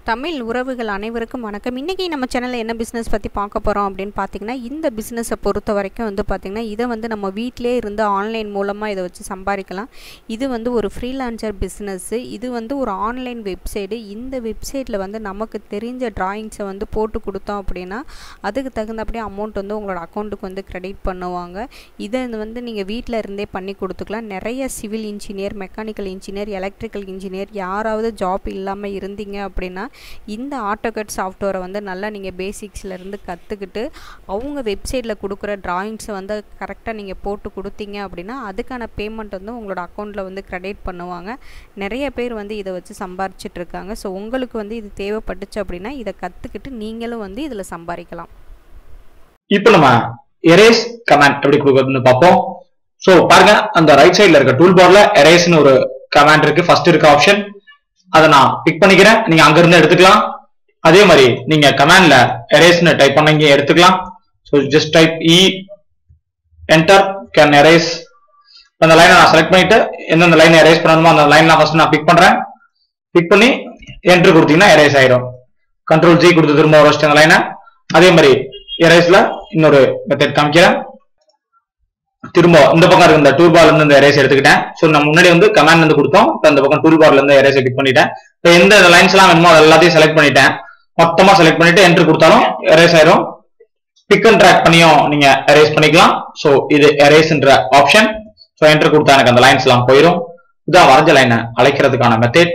தமிழ் உறவுகள் அனைவருக்கும் வணக்கம் இன்றைக்கி நம்ம சேனலில் என்ன பிஸ்னஸ் பற்றி பார்க்க போகிறோம் அப்படின்னு பார்த்தீங்கன்னா இந்த பிஸ்னஸை பொறுத்த வரைக்கும் வந்து பார்த்திங்கன்னா இதை வந்து நம்ம வீட்டிலே இருந்து ஆன்லைன் மூலமாக இதை வச்சு சம்பாதிக்கலாம் இது வந்து ஒரு ஃப்ரீலான்சர் பிஸ்னஸ்ஸு இது வந்து ஒரு ஆன்லைன் வெப்சைடு இந்த வெப்சைட்டில் வந்து நமக்கு தெரிஞ்ச டிராயிங்ஸை வந்து போட்டு கொடுத்தோம் அப்படின்னா அதுக்கு தகுந்தபடி அமௌண்ட் வந்து உங்களோட அக்கௌண்ட்டுக்கு வந்து கிரெடிட் பண்ணுவாங்க இதை வந்து நீங்கள் வீட்டில் இருந்தே பண்ணி கொடுத்துக்கலாம் நிறைய civil engineer mechanical engineer electrical engineer யாராவது ஜாப் இல்லாமல் இருந்தீங்க அப்படின்னா இந்த ஆட்டோகட் சாஃப்ட்வேரை வந்து நல்லா நீங்கள் பேசிக்ஸ்லேருந்து கற்றுக்கிட்டு அவங்க வெப்சைட்டில் கொடுக்குற ட்ராயிங்ஸை வந்து கரெக்டாக நீங்கள் போட்டு கொடுத்தீங்க அப்படின்னா அதுக்கான பேமெண்ட் வந்து உங்களோட அக்கௌண்ட்டில் வந்து கிரெடிட் பண்ணுவாங்க நிறைய பேர் வந்து இதை வச்சு சம்பாரிச்சிட்டு இருக்காங்க ஸோ உங்களுக்கு வந்து இது தேவைப்பட்டுச்சு அப்படின்னா இதை கற்றுக்கிட்டு நீங்களும் வந்து இதில் சம்பாதிக்கலாம் இப்போ நம்ம எரேஸ் கமாண்ட் எப்படி கொடுக்கறதுன்னு பார்ப்போம் சோ பாருங்க அந்த ரைட் சைடுல இருக்க டூல் பார்ல எரேஸ்னு ஒரு கமாண்ட் இருக்கு ஃபர்ஸ்ட் இருக்க ஆப்ஷன் அதை நான் பிக் பண்ணிக்கிறேன் நீங்க அங்க இருந்து எடுத்துக்கலாம் அதே மாதிரி நீங்க கமாண்ட்ல எரேஸ்னு டைப் பண்ணீங்க எடுத்துக்கலாம் so just type E enter can erase அந்த லைனை நான் செலக்ட் பண்ணிட்டு எந்தெந்த லைன் எரேஸ் பண்ணணுமோ அந்த லைன் நான் ஃபர்ஸ்ட் நான் பிக் பண்றேன் பிக் பண்ணி என்ட்ரு கொடுத்தீங்கன்னா எரேஸ் ஆயிடும் கண்ட்ரோல் ஜி கொடுத்து திரும்ப ஒரு அந்த லைனை அதே மாதிரி எரேஸ்ல இன்னொரு மெத்தட் காமிக்கிறேன் திரும்ப இந்த பக்கம் இருக்க இந்த டூல் பார்ல இருந்து இந்த எரேஸ் எடுத்துக்கிட்டேன் ஸோ நம்ம முன்னாடி வந்து கமாண்ட் வந்து கொடுத்தோம் இப்போ இந்த பக்கம் டூல் பார்ல இருந்து எரேஸ் கிளிக் பண்ணிட்டேன் இப்போ எந்த லைன்ஸ் எல்லாம் வேணுமோ அது எல்லாத்தையும் செலக்ட் பண்ணிட்டேன் மொத்தமா செலக்ட் பண்ணிட்டு என்ட்ரு கொடுத்தாலும் எரேஸ் ஆயிரும் பிக் அண்ட் ட்ராக் பண்ணியும் நீங்க எரேஸ் பண்ணிக்கலாம் ஸோ இது எரேஸ்ன்ற ஆப்ஷன் ஸோ என்ட்ரு கொடுத்தா எனக்கு அந்த லைன்ஸ் எல்லாம் போயிடும் இதான் வரைஞ்ச லைனை அழைக்கிறதுக்கான மெத்தட்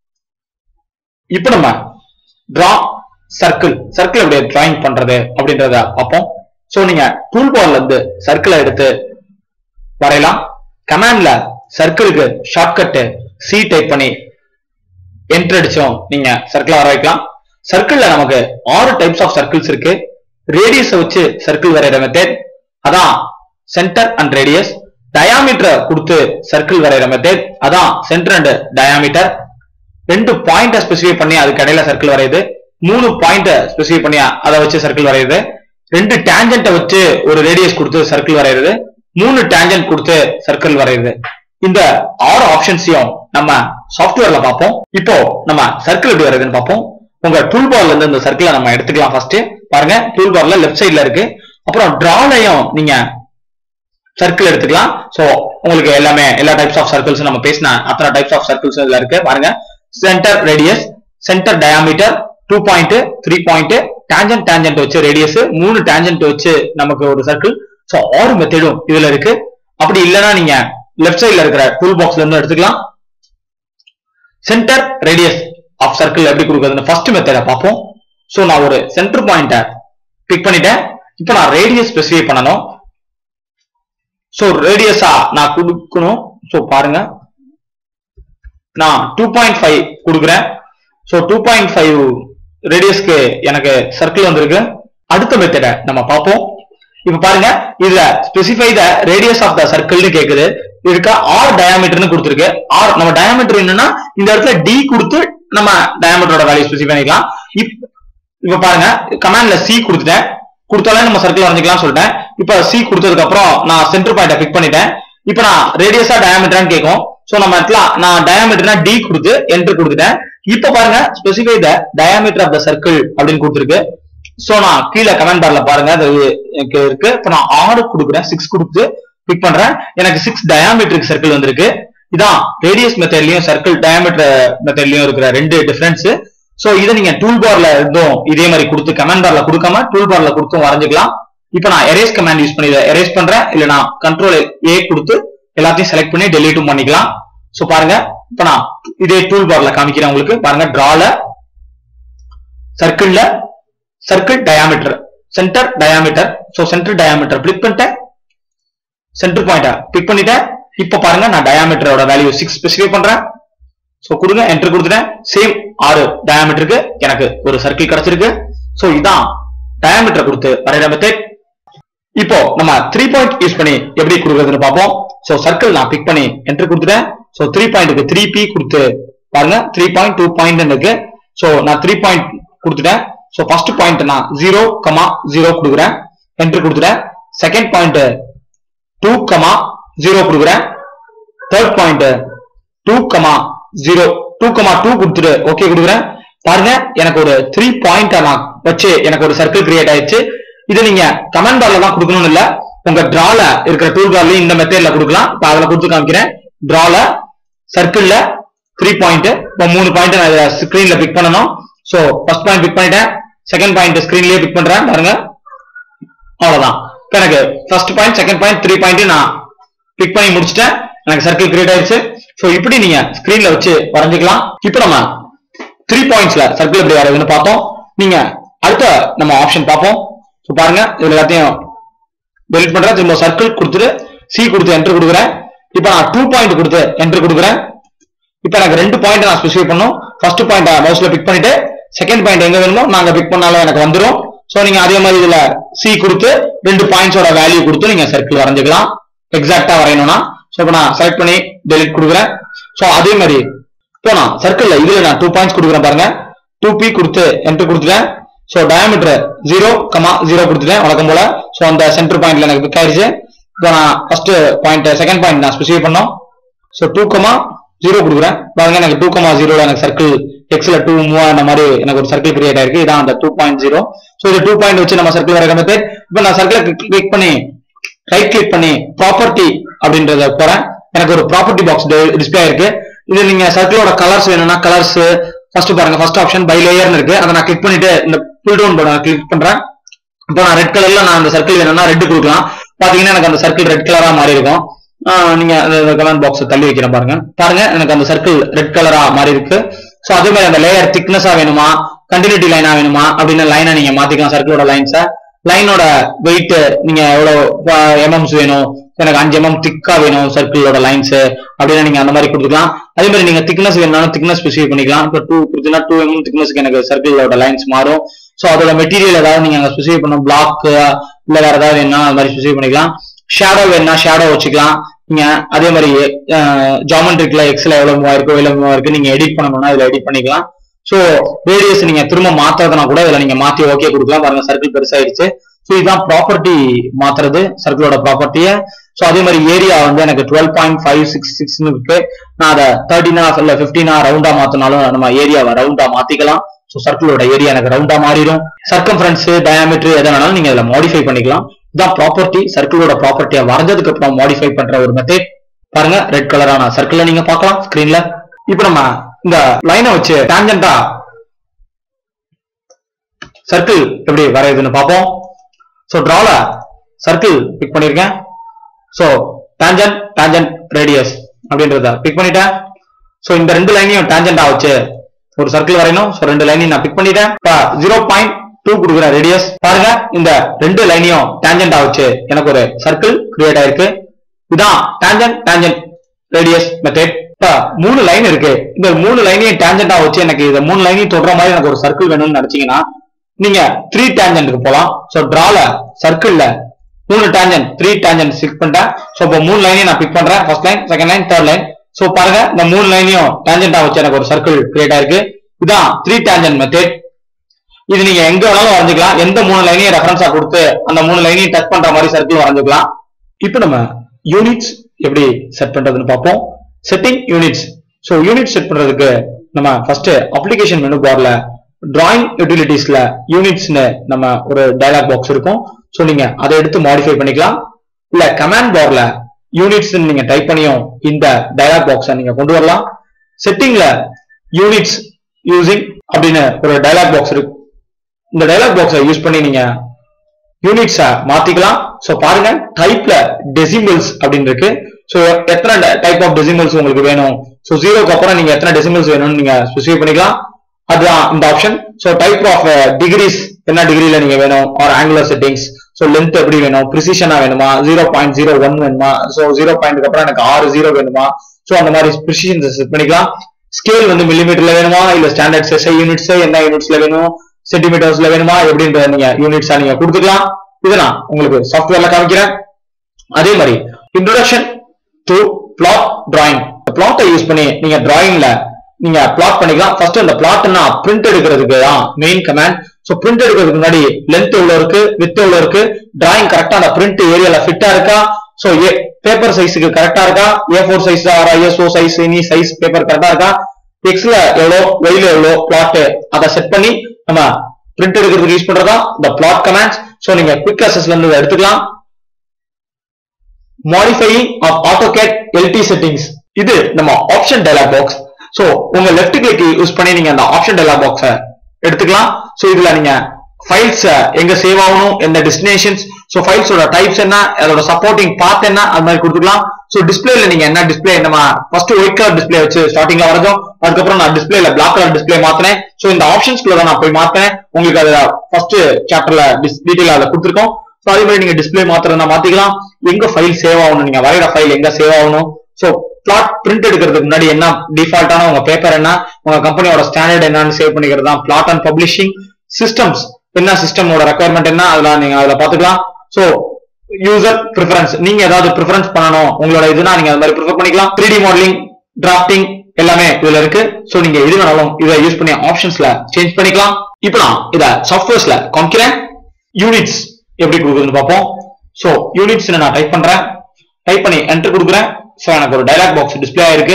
இப்போ நம்ம டிரா சர்க்கிள் சர்க்கிள் எப்படி டிராயிங் பண்றது அப்படின்றத பார்ப்போம் சோ நீங்க டூல் பார்ல இருந்து சர்க்கிளை எடுத்து வரையலாம் கமாண்ட்ல சர்க்கிளுக்கு ஷார்ட்கட் சி டைப் பண்ணி என்டர் அடிச்சோம் நீங்க சர்க்கிளை வர வைக்கலாம் சர்க்கிள்ல நமக்கு ஆறு டைப்ஸ் ஆஃப் சர்க்கிள்ஸ் இருக்கு ரேடியஸை வச்சு சர்க்கிள் வரைகிற மெத்தட் அதான் சென்டர் அண்ட் ரேடியஸ் டயாமீட்டரை கொடுத்து சர்க்கிள் வரைகிற மெத்தட் அதான் சென்டர் அண்ட் டயாமீட்டர் ரெண்டு பாயிண்ட ஸ்பெசிஃபை பண்ணி அதுக்கு இடையில சர்க்கிள் வரையுது மூணு பாயிண்ட ஸ்பெசிஃபை பண்ணி அதை வச்சு சர்க்கிள் வரையுது ரெண்டு டேஞ்சன்ட்டை வச்சு ஒரு ரேடியஸ் கொடுத்து சர்க்கிள் வரையுது மூணு டேஞ்சன்ட் கொடுத்து சர்க்கிள் வரையுது இந்த ஆறு ஆப்ஷன்ஸையும் நம்ம சாஃப்ட்வேர்ல பார்ப்போம் இப்போ நம்ம சர்க்கிள் எப்படி வரையுதுன்னு பார்ப்போம் உங்க டூல் பார்ல இருந்து இந்த சர்க்கிளை நம்ம எடுத்துக்கலாம் ஃபர்ஸ்ட் பாருங்க டூல் பார்ல லெஃப்ட் சைட்ல இருக்கு அப்புறம் டிராலையும் நீங்க சர்க்கிள் எடுத்துக்கலாம் சோ உங்களுக்கு எல்லாமே எல்லா டைப்ஸ் ஆஃப் சர்க்கிள்ஸ் நம்ம பேசின அத்தனை டைப்ஸ் ஆஃப் சர்க்கிள்ஸ் இதுல இருக்கு பாருங்க centre radius centre diameter two point three point tangent tangent வச்சு ரேடியஸ் மூணு டேஞ்சன்ட் வச்சு நமக்கு ஒரு சர்க்கிள் சோ ஆறு மெத்தடும் இதுல இருக்கு அப்படி இல்லைன்னா நீங்க லெஃப்ட் சைட்ல இருக்கிற டூல் பாக்ஸ்ல இருந்து எடுத்துக்கலாம் சென்டர் ரேடியஸ் ஆஃப் சர்க்கிள் எப்படி கொடுக்குறதுன்னு ஃபர்ஸ்ட் மெத்தட பார்ப்போம் சோ நான் ஒரு சென்டர் பாயிண்ட பிக் பண்ணிட்டேன் இப்போ நான் ரேடியஸ் ஸ்பெசிஃபை பண்ணணும் சோ ரேடியஸா நான் கொடுக்கணும் சோ பாருங்க நான் டூ பாயிண்ட் ஃபைவ் கொடுக்குறேன் ஸோ டூ பாயிண்ட் ஃபைவ் ரேடியஸ்க்கு எனக்கு சர்க்கிள் வந்திருக்கு அடுத்த மெத்தட நம்ம பார்ப்போம் இப்ப பாருங்க இதுல specify the radius of the சர்க்கிள்னு கேக்குது இதுக்கு ஆர் டயாமீட்டர்னு கொடுத்துருக்கு ஆர் நம்ம டயாமீட்டர் என்னன்னா இந்த இடத்துல டி கொடுத்து நம்ம டயாமீட்டரோட வேல்யூ ஸ்பெசிஃபை பண்ணிக்கலாம் இப் இப்ப பாருங்க கமாண்ட்ல சி கொடுத்துட்டேன் கொடுத்தாலே நம்ம சர்க்கிள் வரைஞ்சிக்கலாம் சொல்லிட்டேன் இப்ப சி கொடுத்ததுக்கு அப்புறம் நான் சென்டர் பாயிண்ட பிக் பண்ணிட்டேன் இப்ப நான் ரேடியஸா டயாமீட்டரான்னு கேட்கும் சோ நம்ம இடத்துல நான் டயாமீட்டர்னா டி கொடுத்து என்ட்ரு கொடுத்துட்டேன் இப்ப பாருங்க specify the diameter of the circle அப்படின்னு கொடுத்துருக்கு சோ நான் கீழே கமெண்ட் பார்ல பாருங்க அது எனக்கு இருக்கு இப்ப நான் ஆறு கொடுக்குறேன் சிக்ஸ் கொடுத்து பிக் பண்றேன் எனக்கு சிக்ஸ் டயாமீட்டருக்கு சர்க்கிள் வந்திருக்கு இதான் ரேடியஸ் மெத்தட்லயும் சர்க்கிள் டயாமீட்டர் மெத்தட்லயும் இருக்கிற ரெண்டு டிஃபரன்ஸ் சோ இதை நீங்க டூல் பார்ல இருந்தும் இதே மாதிரி கொடுத்து கமெண்ட் பார்ல கொடுக்காம டூல் பார்ல கொடுத்தும் வரைஞ்சிக்கலாம் இப்ப நான் எரேஸ் கமாண்ட் யூஸ் பண்ணி எரேஸ் பண்றேன் இல்ல நான் கண்ட்ரோல் ஏ கொடுத்து எல்லாத்தையும் செலக்ட் பண்ணி டெலீட்டும் பண்ணிக்கலாம் சோ பாருங்க இப்ப நான் இதே டூல் பார்ல காமிக்கிறேன் உங்களுக்கு பாருங்க டிரால சர்க்கிள்ல circle diameter centre diameter so centre diameter click பண்ணிட்டேன் சென்டர் பாயிண்ட பிக் பண்ணிட்டேன் இப்ப பாருங்க நான் டயாமீட்டரோட வேல்யூ சிக்ஸ் ஸ்பெசிஃபை பண்றேன் சோ கொடுங்க என்டர் கொடுத்துட்டேன் சேம் ஆறு டயாமீட்டருக்கு எனக்கு ஒரு சர்க்கிள் கிடைச்சிருக்கு சோ இதான் டயாமீட்டர் கொடுத்து வரைகிற மெத்தட் இப்போ நம்ம த்ரீ பாயிண்ட் யூஸ் பண்ணி எப்படி கொடுக்குறதுன்னு பார்ப்போம் சோ சர்க்கிள் நான் பிக் பண்ணி என்டர் கொடுத்துட்டேன் சோ த்ரீ பாயிண்ட்டுக்கு த்ரீ பி கொடுத்து பாருங்க த்ரீ பாயிண்ட் டூ பாயிண்ட் இருக்கு சோ நான் த்ரீ பாயிண்ட் கொடுத்துட்டேன் சோ ஃபர்ஸ்ட் பாயிண்ட் நான் ஜீரோ கமா ஜீரோ கொடுக்குறேன் என்டர் கொடுத்துட்டேன் second point two comma zero கொடுக்குறேன் third point two comma zero two comma two கொடுத்துட்டு ஓகே கொடுக்குறேன் பாருங்க எனக்கு ஒரு த்ரீ பாயிண்ட் நான் வச்சு எனக்கு ஒரு சர்க்கிள் கிரியேட் ஆயிடுச்சு இது நீங்க கமெண்ட் பார்ல தான் கொடுக்கணும்னு இல்ல உங்க டிரால இருக்கிற டூல் பார்லயும் இந்த மெத்தட்ல கொடுக்கலாம் இப்ப அதுல கொடுத்து காமிக்கிறேன் டிரால சர்க்கிள்ல த்ரீ பாயிண்ட் இப்போ மூணு பாயிண்ட் நான் ஸ்கிரீன்ல பிக் பண்ணணும் சோ ஃபர்ஸ்ட் பாயிண்ட் பிக் பண்ணிட்டேன் செகண்ட் பாயிண்ட் ஸ்கிரீன்லயே பிக் பண்றேன் பாருங்க அவ்வளவுதான் இப்ப எனக்கு first point second point three point நான் பிக் பண்ணி முடிச்சிட்டேன் எனக்கு சர்க்கிள் கிரியேட் ஆயிடுச்சு சோ இப்படி நீங்க ஸ்கிரீன்ல வச்சு வரைஞ்சிக்கலாம் இப்போ நம்ம த்ரீ பாயிண்ட்ஸ்ல சர்க்கிள் எப்படி வரையுதுன்னு பார்த்தோம் நீங்க அடுத்த நம்ம ஆப்ஷன் பார்ப்போம் ஸோ பாருங்க இதுல எல்லாத்தையும் டெலிட் பண்றேன் திரும்ப சர்க்கிள் கொடுத்துட்டு சி கொடுத்து என்டர் கொடுக்குறேன் இப்போ நான் டூ பாயிண்ட் கொடுத்து என்டர் கொடுக்குறேன் இப்போ எனக்கு ரெண்டு பாயிண்ட் நான் ஸ்பெசிஃபை பண்ணும் ஃபர்ஸ்ட் பாயிண்ட் மவுஸ்ல பிக் பண்ணிட்டு செகண்ட் பாயிண்ட் எங்க வேணுமோ நாங்க பிக் பண்ணாலும் எனக்கு வந்துரும் சோ நீங்க அதே மாதிரி இதுல சி கொடுத்து ரெண்டு பாயிண்ட்ஸோட வேல்யூ கொடுத்து நீங்க சர்க்கிள் வரைஞ்சுக்கலாம் எக்ஸாக்டா வரையணும்னா சோ இப்போ நான் செலக்ட் பண்ணி டெலிட் கொடுக்குறேன் சோ அதே மாதிரி இப்போ நான் சர்க்கிள்ல இதுல நான் டூ பாயிண்ட்ஸ் கொடுக்குறேன் பாருங்க டூ பி கொடுத்து என்டர் கொடுத்துட்டேன் so diameter zero comma zero கொடுத்துட்டேன் வழக்கம் போல சோ அந்த சென்டர் பாயிண்ட்ல எனக்கு பிக் ஆயிடுச்சு இப்போ நான் ஃபர்ஸ்ட் பாயிண்ட் செகண்ட் பாயிண்ட் நான் ஸ்பெசிஃபை பண்ணோம் சோ டூ கமா ஜீரோ கொடுக்குறேன் பாருங்க எனக்கு டூ கமா ஜீரோல எனக்கு சர்க்கிள் எக்ஸ்ல டூ மூவ் அந்த மாதிரி எனக்கு ஒரு சர்க்கிள் கிரியேட் ஆயிருக்கு இதான் அந்த டூ பாயிண்ட் ஜீரோ ஸோ இது டூ பாயிண்ட் வச்சு நம்ம சர்க்கிள் வரைகிற மெத்தட் இப்போ நான் சர்க்கிளை கிளிக் பண்ணி ரைட் கிளிக் பண்ணி ப்ராப்பர்ட்டி அப்படின்றத போறேன் எனக்கு ஒரு ப்ராப்பர்ட்டி பாக்ஸ் டிஸ்பிளே ஆயிருக்கு இது நீங்க சர்க்கிளோட கலர்ஸ் வேணும்னா கலர்ஸ் ஃபர்ஸ்ட் பாருங்க ஃபர்ஸ்ட் ஆப்ஷன் பை லேயர்னு இருக்கு அதை நான் கிளிக் பண்ணிட்டு இந்த புல் டவுன் பண்ண கிளிக் பண்றேன் இப்போ நான் ரெட் கலர்ல நான் அந்த சர்க்கிள் வேணும்னா ரெட் கொடுக்கலாம் பாத்தீங்கன்னா எனக்கு அந்த சர்க்கிள் ரெட் கலரா மாறி இருக்கும் ஆஹ் நீங்க கமெண்ட் பாக்ஸ் தள்ளி வைக்கிறேன் பாருங்க பாருங்க எனக்கு அந்த சர்க்கிள் ரெட் கலரா மாறி இருக்கு சோ அதே மாதிரி அந்த லேயர் திக்னஸா வேணுமா கண்டினியூட்டி லைனா வேணுமா அப்படின்னு லைனை நீங்க மாத்திக்கலாம் சர்க்கிளோட லைன்ஸை லைனோட வெயிட் நீங்க எவ்வளவு எம்எம்ஸ் வேணும் எனக்கு அஞ்சு எம்எம் திக்கா வேணும் சர்க்கிளோட லைன்ஸ் அப்படின்னு நீங்க அந்த மாதிரி கொடுத்துக்கலாம் அதே மாதிரி நீங்க திக்னஸ் வேணும்னாலும் திக்னஸ் ஸ்பெசிஃபை பண்ணிக்கலாம் இப்போ டூ கொடுத்தீங்கன்னா டூ எம்எம் திக்னஸ்க்கு எனக்கு சர்க்கிளோட லைன்ஸ் மாறும் ஸோ அதோட மெட்டீரியல் ஏதாவது நீங்க அங்க ஸ்பெசிஃபை பண்ணும் பிளாக் இல்ல வேற ஏதாவது வேணும்னா அது மாதிரி ஸ்பெசிஃபை பண்ணிக்கலாம் ஷேடோ வேணும்னா ஷேடோ வச்சுக்கலாம் நீங்க அதே மாதிரி ஜாமெட்ரிக்ல எக்ஸ்ல எவ்வளவு மூவா இருக்கு எவ்வளவு மூவா இருக்கு நீங்க எடிட் பண்ணணும்னா இதுல எடிட் பண்ணிக்கலாம் சோ ரேடியஸ் நீங்க திரும்ப மாத்துறதுனா கூட இதுல நீங்க மாத்தி ஓகே கொடுக்கலாம் பாருங்க சர்க்கிள் பெருசாயிருச்சு ஸோ இதுதான் ப்ராப்பர்ட்டி மாத்துறது சர்க்கிளோட ப்ராப்பர்ட்டிய ஸோ அதே மாதிரி ஏரியா வந்து எனக்கு டுவெல் பாயிண்ட் ஃபைவ் சிக்ஸ் சிக்ஸ்னு இருக்கு நான் அதை தேர்ட்டினா இல்ல பிப்டீனா ரவுண்டா மாத்தினாலும் நம்ம ஏரியாவை ரவுண்டா மாத்திக்கலாம் ஸோ சர்க்கிளோட ஏரியா எனக்கு ரவுண்டா மாறிடும் சர்க்கம்ஃபரன்ஸ் டயாமீட்டர் எதை வேணாலும் நீங்க இதுல மாடிஃபை பண்ணிக்கலாம் இதான் ப்ராப்பர்ட்டி சர்க்கிளோட ப்ராப்பர்ட்டியை வரைஞ்சதுக்கு அப்புறம் மாடிஃபை பண்ற ஒரு மெத்தட் பாருங்க ரெட் கலரான சர்க்கிளை நீங்க பார்க்கலாம் ஸ்கிரீன்ல இப்போ நம்ம இந்த லைனை வச்சு டான்ஜென்டா சர்க்கிள் எப்படி வரையுதுன்னு பார்ப்போம் ஸோ டிரால சர்க்கிள் பிக் பண்ணிருக்கேன் ஸோ டான்ஜென்ட் டான்ஜென்ட் ரேடியஸ் அப்படின்றத பிக் பண்ணிட்டேன் ஸோ இந்த ரெண்டு லைனையும் டான்ஜென்டா வச்சு ஒரு சர்க்கிள் வரையணும் ஸோ ரெண்டு லைனையும் நான் பிக் பண்ணிட்டேன் இப்போ ஜீரோ பாயிண்ட் டூ கொடுக்குற ரேடியஸ் பாருங்க இந்த ரெண்டு லைனையும் டான்ஜென்டா வச்சு எனக்கு ஒரு சர்க்கிள் கிரியேட் ஆயிருக்கு இதான் டான்ஜென்ட் டான்ஜென்ட் ரேடியஸ் மெத்தட் இப்ப மூணு லைன் இருக்கு இந்த மூணு லைனையும் டான்ஜென்டா வச்சு எனக்கு இந்த மூணு லைனையும் தொடர மாதிரி எனக்கு ஒரு சர்க்கிள் வேணும்னு நினைச்சீங்கன்னா நீங்க த்ரீ டான்ஜென்ட்க்கு போலாம் சோ டிரால சர்க்கிள்ல மூணு டான்ஜென்ட் த்ரீ டான்ஜென்ட் பிக் பண்ணிட்டேன் சோ இப்போ மூணு லைனையும் நான் பிக் பண்றேன் first line second line third line so பாருங்க இந்த மூணு லைனையும் டான்ஜென்டா வச்சு எனக்கு ஒரு சர்க்கிள் கிரியேட் ஆயிருக்கு இதான் த்ரீ டான்ஜென்ட் மெத்தட் இது நீங்க எங்க வேணாலும் வரைஞ்சுக்கலாம் எந்த மூணு லைனையும் ரெஃபரன்ஸா கொடுத்து அந்த மூணு லைனையும் டச் பண்ற மாதிரி சர்க்கிள் வரைஞ்சுக்கலாம் இப்போ நம்ம யூனிட்ஸ் எப்படி செட் பண்றதுன்னு பார்ப்போம் setting units so unit set பண்றதுக்கு நம்ம ஃபர்ஸ்ட் அப்ளிகேஷன் மெனு பார்ல டிராயிங் யூட்டிலிட்டிஸ்ல யூனிட்ஸ்னு நம்ம ஒரு டயலாக் பாக்ஸ் இருக்கும் ஸோ நீங்க அதை எடுத்து மாடிஃபை பண்ணிக்கலாம் இல்ல கமாண்ட் பார்ல யூனிட்ஸ் நீங்க டைப் பண்ணியும் இந்த டயலாக் பாக்ஸை நீங்க கொண்டு வரலாம் செட்டிங்ல யூனிட்ஸ் யூசிங் அப்படின்னு ஒரு டயலாக் பாக்ஸ் இருக்கு இந்த டயலாக் பாக்ஸை யூஸ் பண்ணி நீங்க யூனிட்ஸை மாத்திக்கலாம் ஸோ பாருங்க டைப்ல டெசிமல்ஸ் அப்படின்னு இருக்கு ஸோ எத்தனை டைப் ஆஃப் டெசிமல்ஸ் உங்களுக்கு வேணும் ஸோ ஜீரோக்கு அப்புறம் நீங்க எத்தனை டெசிமல்ஸ் வேணும்னு நீங்க ஸ்பெசிஃபை பண்ணிக்கலாம் அதுதான் இந்த option so type of degrees என்ன டிகிரில நீங்க வேணும் or angular settings so length எப்படி வேணும் ப்ரிசிஷனா வேணுமா ஜீரோ பாயிண்ட் ஜீரோ ஒன் வேணுமா ஸோ ஜீரோ பாயிண்ட்க்கு அப்புறம் எனக்கு ஆறு ஜீரோ வேணுமா ஸோ அந்த மாதிரி ப்ரிசிஷன் செட் பண்ணிக்கலாம் ஸ்கேல் வந்து மில்லிமீட்டர்ல வேணுமா இல்ல ஸ்டாண்டர்ட் எஸ்ஐ யூனிட்ஸ் என்ன யூனிட்ஸ்ல வேணும் சென்டிமீட்டர்ஸ்ல வேணுமா எப்படின்ற நீங்க யூனிட்ஸா நீங்க கொடுத்துக்கலாம் இதை நான் உங்களுக்கு சாஃப்ட்வேர்ல காமிக்கிறேன் அதே மாதிரி இன்ட்ரோடக்ஷன் டு பிளாட் டிராயிங் பிளாட்டை யூஸ் பண்ணி நீங்க டிராயிங்ல நீங்க பிளாட் பண்ணிக்கலாம் ஃபர்ஸ்ட் அந்த பிளாட்னா பிரிண்ட் எடுக்கிறதுக்கு தான் மெயின் கமாண்ட் சோ பிரிண்ட் எடுக்கிறதுக்கு முன்னாடி லென்த் எவ்வளவு இருக்கு வித் எவ்வளவு இருக்கு டிராயிங் கரெக்டா அந்த பிரிண்ட் ஏரியால ஃபிட்டா இருக்கா சோ பேப்பர் சைஸுக்கு கரெக்டா இருக்கா A four size or ISO size any size paper கரெக்டா இருக்கா எக்ஸ்ல எவ்வளோ ஒய்ல எவ்வளோ பிளாட் அதை செட் பண்ணி நம்ம பிரிண்ட் எடுக்கிறதுக்கு யூஸ் பண்றதா இந்த பிளாட் கமாண்ட்ஸ் சோ நீங்க குவிக் அசஸ்ல இருந்து இதை எடுத்துக்கலாம் modifying of AutoCAD LT settings இது நம்ம ஆப்ஷன் டயலாக் பாக்ஸ் சோ உங்க லெஃப்ட் கிளிக் யூஸ் பண்ணி நீங்க அந்த ஆப்ஷன் டயலாக் பாக்ஸ எடுத்துக்கலாம் சோ இதுல நீங்க ஃபைல்ஸ் எங்க சேவ் ஆகணும் எந்த டெஸ்டினேஷன்ஸ் சோ ஃபைல்ஸோட டைப்ஸ் என்ன அதோட சப்போர்ட்டிங் பாத் என்ன அது மாதிரி கொடுத்துக்கலாம் சோ டிஸ்பிளேல நீங்க என்ன டிஸ்பிளே நம்ம ஃபர்ஸ்ட் ஒயிட் கலர் டிஸ்பிளே வச்சு ஸ்டார்டிங்ல வரதும் அதுக்கப்புறம் நான் டிஸ்பிளேல பிளாக் கலர் டிஸ்பிளே மாத்தினேன் சோ இந்த ஆப்ஷன்ஸ்குள்ள தான் நான் போய் மாத்தினேன் உங்களுக்கு அதுல ஃபர்ஸ்ட் சாப்டர்ல டீடைல் அதுல கொடுத்துருக்கோம் சோ அதே மாதிரி நீங்க டிஸ்பிளே மாத்திரம்னா மாத்திக்கலாம் எங்க ஃபைல் சேவ் ஆகணும் நீங்க வரைகிற ஃபைல் எங்க சேவ் ஆகணும் சோ பிளாட் பிரிண்ட் எடுக்கிறதுக்கு முன்னாடி என்ன டிஃபால்ட்டான உங்க பேப்பர் என்ன உங்க கம்பெனியோட ஸ்டாண்டர்ட் என்னன்னு சேவ் பண்ணிக்கிறது தான் பிளாட் அண்ட் பப்ளிஷிங் சிஸ்டம்ஸ் என்ன சிஸ்டமோட ரெக்குவயர்மெண்ட் என்ன அதுல நீங்க அதுல பாத்துக்கலாம் சோ யூசர் ப்ரிஃபரன்ஸ் நீங்க ஏதாவது ப்ரிஃபரன்ஸ் பண்ணணும் உங்களோட இதுனா நீங்க அது மாதிரி ப்ரிஃபர் பண்ணிக்கலாம் த்ரீ டி மாடலிங் டிராஃப்டிங் எல்லாமே இதுல இருக்கு சோ நீங்க எது வேணாலும் இதை யூஸ் பண்ணி ஆப்ஷன்ஸ்ல சேஞ்ச் பண்ணிக்கலாம் இப்போ நான் இத சாஃப்ட்வேர்ஸ்ல காமிக்கிறேன் யூனிட்ஸ் எப்படி கொடுக்குதுன்னு பார்ப்போம் சோ யூனிட்ஸ் நான் டைப் பண்றேன் டைப் பண்ணி என்டர் கொடுக்குறேன் சோ எனக்கு ஒரு டயலாக் பாக்ஸ் டிஸ்பிளே ஆயிருக்கு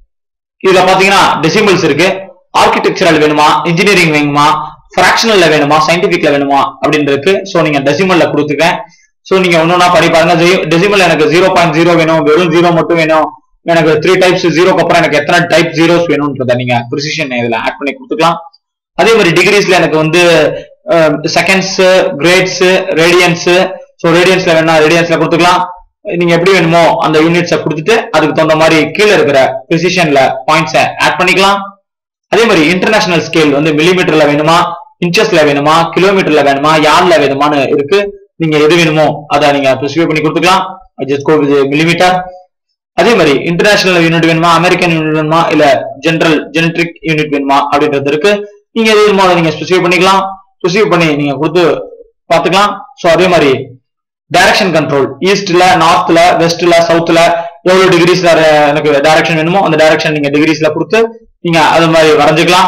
இதுல பாத்தீங்கன்னா டெசிமல்ஸ் இருக்கு ஆர்கிடெக்சரல் வேணுமா இன்ஜினியரிங் வேணுமா ஃபிராக்ஷனல்ல வேணுமா சயின்டிபிக்ல வேணுமா அப்படின்னு இருக்கு சோ நீங்க டெசிமல்ல கொடுத்துக்கேன் சோ நீங்க ஒன்னொன்னா படி பாருங்க டெசிமல் எனக்கு ஜீரோ பாயிண்ட் ஜீரோ வேணும் வெறும் ஜீரோ மட்டும் வேணும் எனக்கு த்ரீ டைப்ஸ் ஜீரோக்கு அப்புறம் எனக்கு எத்தனை டைப் ஜீரோஸ் வேணும்ன்றத நீங்க ப்ரிசிஷன் இதுல ஆட் பண்ணி கொடுத்துக்கலாம் அதே மாதிரி டிகிரிஸ்ல எனக்கு வந்து செகண்ட்ஸ் கிரேட்ஸ் ரேடியன்ஸ் ஸோ ரேடியன்ஸ்ல வேணா ரேடியன்ஸ்ல கொடுத்துக்கலாம் நீங்க எப்படி வேணுமோ அந்த யூனிட்ஸை கொடுத்துட்டு அதுக்கு தகுந்த மாதிரி கீழே இருக்கிற ப்ரிசிஷன்ல பாயிண்ட்ஸை ஆட் பண்ணிக்கலாம் அதே மாதிரி இன்டர்நேஷனல் ஸ்கேல் வந்து மில்லிமீட்டர்ல வேணுமா இன்ச்சஸ்ல வேணுமா கிலோமீட்டர்ல வேணுமா யார்ட்ல வேணுமான்னு இருக்கு நீங்க எது வேணுமோ அதை நீங்க ஸ்பெசிஃபை பண்ணி கொடுத்துக்கலாம் ஜஸ்ட் கோ வித் மில்லிமீட்டர் அதே மாதிரி இன்டர்நேஷனல் யூனிட் வேணுமா அமெரிக்கன் யூனிட் வேணுமா இல்ல ஜெனரல் ஜெனட்ரிக் யூனிட் வேணுமா அப்படின்றது இருக்கு நீங்க எது வேணுமோ அதை நீங்க ஸ்பெசிஃபை பண்ணிக்கலாம் ஸ்பெசிஃபை பண்ணி நீங்க கொடுத்து பாத்துக்கலாம் சோ அதே மாதிரி டைரக்ஷன் கண்ட்ரோல் ஈஸ்ட்ல நார்த்ல வெஸ்ட்ல சவுத்ல எவ்வளவு டிகிரிஸ்ல எனக்கு டைரக்ஷன் வேணுமோ அந்த டைரக்ஷன் நீங்க டிகிரிஸ்ல கொடுத்து நீங்க அது மாதிரி வரைஞ்சுக்கலாம்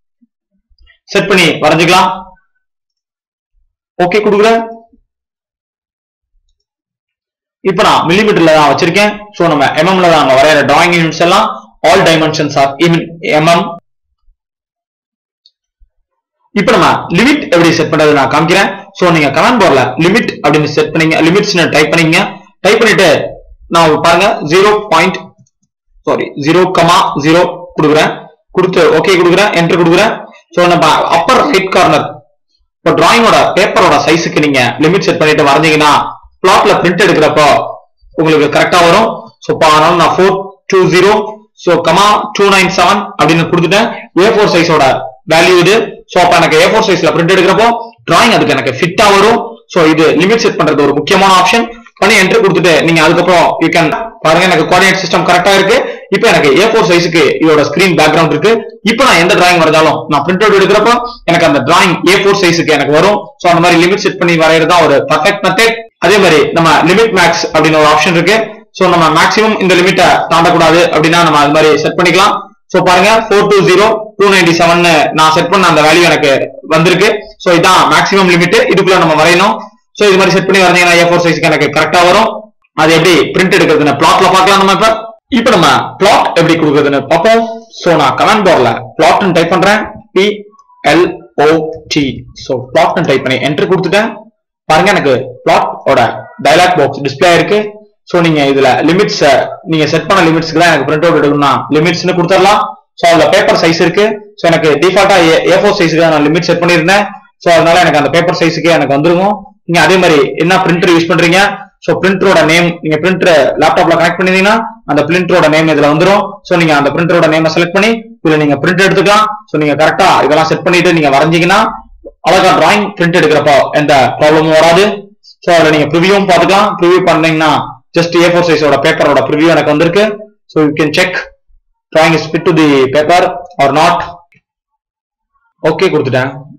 செட் பண்ணி வரைஞ்சுக்கலாம் ஓகே கொடுக்குறேன் இப்போ நான் மில்லிமீட்டர்ல தான் வச்சிருக்கேன் சோ நம்ம எம்எம்ல தான் வரைகிற டிராயிங் யூனிட்ஸ் எல்லாம் ஆல் டைமென்ஷன்ஸ் ஆர் எம்எம் இப்போ நம்ம லிமிட் எப்படி செட் பண்றது நான் காமிக்கிறேன் சோ நீங்க கமெண்ட் போர்ல லிமிட் அப்படின்னு செட் பண்ணீங்க லிமிட்ஸ் டைப் பண்ணீங்க டைப் பண்ணிட்டு நான் பாருங்க zero point sorry zero comma zero கொடுக்குறேன் கொடுத்து ஓகே கொடுக்குறேன் என்டர் கொடுக்குறேன் சோ நம்ம அப்பர் ரைட் கார்னர் இப்போ டிராயிங்கோட பேப்பரோட சைஸுக்கு நீங்க லிமிட் செட் பண்ணிட்டு வரைஞ்சீங்கன்னா பிளாட்ல பிரிண்ட் எடுக்கிறப்போ உங்களுக்கு கரெக்டா வரும் ஸோ அதனால நான் four two zero so comma two nine seven அப்படின்னு கொடுத்துட்டேன் ஏ ஃபோர் சைஸோட வேல்யூ இது ஸோ அப்ப எனக்கு ஏ ஃபோர் சைஸ்ல பிரிண்ட் எடுக்கிறப்போ டிராயிங் அதுக்கு எனக்கு ஃபிட்டா வரும் ஸோ இது லிமிட் செட் பண்றது ஒரு முக்கியமான ஆப்ஷன் பண்ணி என்ட்ரு கொடுத்துட்டு நீங்க அதுக்கப்புறம் யூ கேன் பாருங்க எனக்கு கோஆர்டினேட் சிஸ்டம் கரெக்டா இருக்கு இப்போ எனக்கு ஏ ஃபோர் சைஸுக்கு இதோட ஸ்கிரீன் பேக்ரவுண்ட் இருக்கு இப்போ நான் எந்த டிராயிங் வரைஞ்சாலும் நான் பிரிண்ட் அவுட் எடுக்கிறப்போ எனக்கு அந்த டிராயிங் ஏ ஃபோர் சைஸுக்கு எனக்கு வரும் ஸோ அந்த மாதிரி லிமிட் செட் பண்ணி வரைகிறது தான் ஒரு பர்ஃபெக்ட் மெத்தட் அதே மாதிரி நம்ம லிமிட் மேக்ஸ் அப்படின்னு ஒரு ஆப்ஷன் இருக்கு ஸோ நம்ம மேக்ஸிமம் இந்த லிமிட்டை தாண்டக்கூடாது அப்படின்னா நம்ம அது மாதிரி செட் பண்ணிக்கலாம் ஸோ பாருங்க four two zero two ninety seven நான் செட் பண்ண அந்த வேல்யூ எனக்கு வந்திருக்கு ஸோ இதான் மேக்ஸிமம் லிமிட் இதுக்குள்ள நம்ம வரையணும் ஸோ இது மாதிரி செட் பண்ணி வரைஞ்சீங்கன்னா ஏ ஃபோர் சைஸ்க்கு எனக்கு கரெக்டா வரும் அது எப்படி பிரிண்ட் எடுக்கிறதுன்னு பிளாட்ல பார்க்கலாம் நம்ம இப்ப இப்போ நம்ம பிளாட் எப்படி கொடுக்குறதுன்னு பார்ப்போம் ஸோ நான் கமெண்ட் போர்ட்ல பிளாட்னு டைப் பண்றேன் P L O T so பிளாட்னு டைப் பண்ணி என்டர் கொடுத்துட்டேன் பாருங்க எனக்கு பிளாட் ஓட டயலாக் பாக்ஸ் டிஸ்பிளே இருக்கு ஸோ நீங்க இதுல லிமிட்ஸ் நீங்க செட் பண்ண லிமிட்ஸ்க்கு தான் எனக்கு பிரிண்ட் அவுட் எடுக்கணும்னா லிமிட்ஸ்னு கொடுத்துடலாம் ஸோ அதுல பேப்பர் சைஸ் இருக்கு ஸோ எனக்கு டிஃபால்ட்டா ஏ ஃபோர் சைஸுக்கு நான் லிமிட் செட் பண்ணியிருந்தேன் ஸோ அதனால எனக்கு அந்த பேப்பர் சைஸுக்கு எனக்கு வந்துருக்கும் நீங்க அதே மாதிரி என்ன பிரிண்டர் யூஸ் பண்றீங்க ஸோ பிரிண்டரோட நேம் நீங்க பிரிண்டர் லேப்டாப்ல கனெக்ட் பண்ணிருந்தீங்கன்னா அந்த பிரிண்டரோட நேம் இதுல வந்துரும் ஸோ நீங்க அந்த பிரிண்டரோட நேமை செலக்ட் பண்ணி இதுல நீங்க பிரிண்ட் எடுத்துக்கலாம் ஸோ நீங்க கரெக்டா இதெல்லாம் செட் பண்ணிட்டு நீங்க வரைஞ்சீங்கன்னா அழகா டிராயிங் பிரிண்ட் எடுக்கிறப்போ எந்த ப்ராப்ளமும் வராது ஸோ அதுல நீங்க ப்ரிவியூவும் பார்த்துக்கலாம் ப்ரிவியூ பண்ணீங்கன்னா ஜஸ்ட் ஏ ஃபோர் சைஸோட பேப்பரோட ப்ரிவியூ எனக்கு வந்திருக்கு so you can check drawing is fit to the paper or not okay கொடுத்துட்டேன்